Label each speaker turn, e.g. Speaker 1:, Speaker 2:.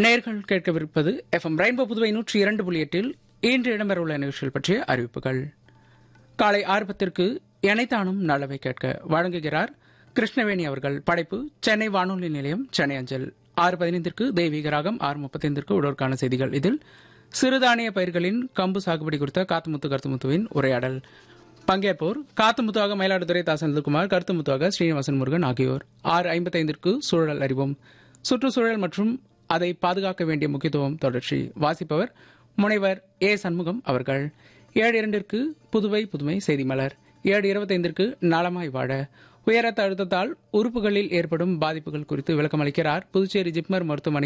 Speaker 1: நேர்கள் கேட்கவிருப்பது FM rainbow Puduvai நூற்றி இரண்டு புள்ளி எட்டில் இன்று இடம்பெறவுள்ள நிகழ்ச்சிகள் பற்றிய அறிவிப்புகள் காலை ஆறு பத்திற்கு எனைத்தானும் நல்லவை கேட்க வழங்குகிறார் கிருஷ்ணவேணி அவர்கள் படைப்பு சென்னை வானொலி நிலையம் சென்னை அஞ்சல் ஆறு பதினைந்திற்கு தெய்வீக ராகம் ஆறு முப்பத்தைந்திற்கு உடற்கான செய்திகள் இதில் சிறுதானிய பயிர்களின் கம்பு சாகுபடி குறித்த காத்துமுத்து கருத்துமுத்துவின் உரையாடல் பங்கேற்போர் காத்துமுத்தாக மயிலாடுதுறை தாசன் செந்தில்குமார் கருத்துமுத்தாக ஸ்ரீனிவாசன் முருகன் ஆகியோர் ஆறு ஐம்பத்தைந்திற்கு சூழல் அறிவோம் சுற்றுச்சூழல் மற்றும் அதை பாதுகாக்க வேண்டிய முக்கியத்துவம் தொடர்ச்சி வாசிப்பவர் முனைவர் ஏ சண்முகம் அவர்கள் ஏழு இரண்டிற்கு புதுவை புதுமை செய்தி மலர் ஏழு இருபத்தைந்திற்கு நலமாய் வாழ உயரத்த அழுத்தத்தால் உறுப்புகளில் ஏற்படும் பாதிப்புகள் குறித்து விளக்கம் அளிக்கிறார் புதுச்சேரி ஜிப்மர் மருத்துவமனை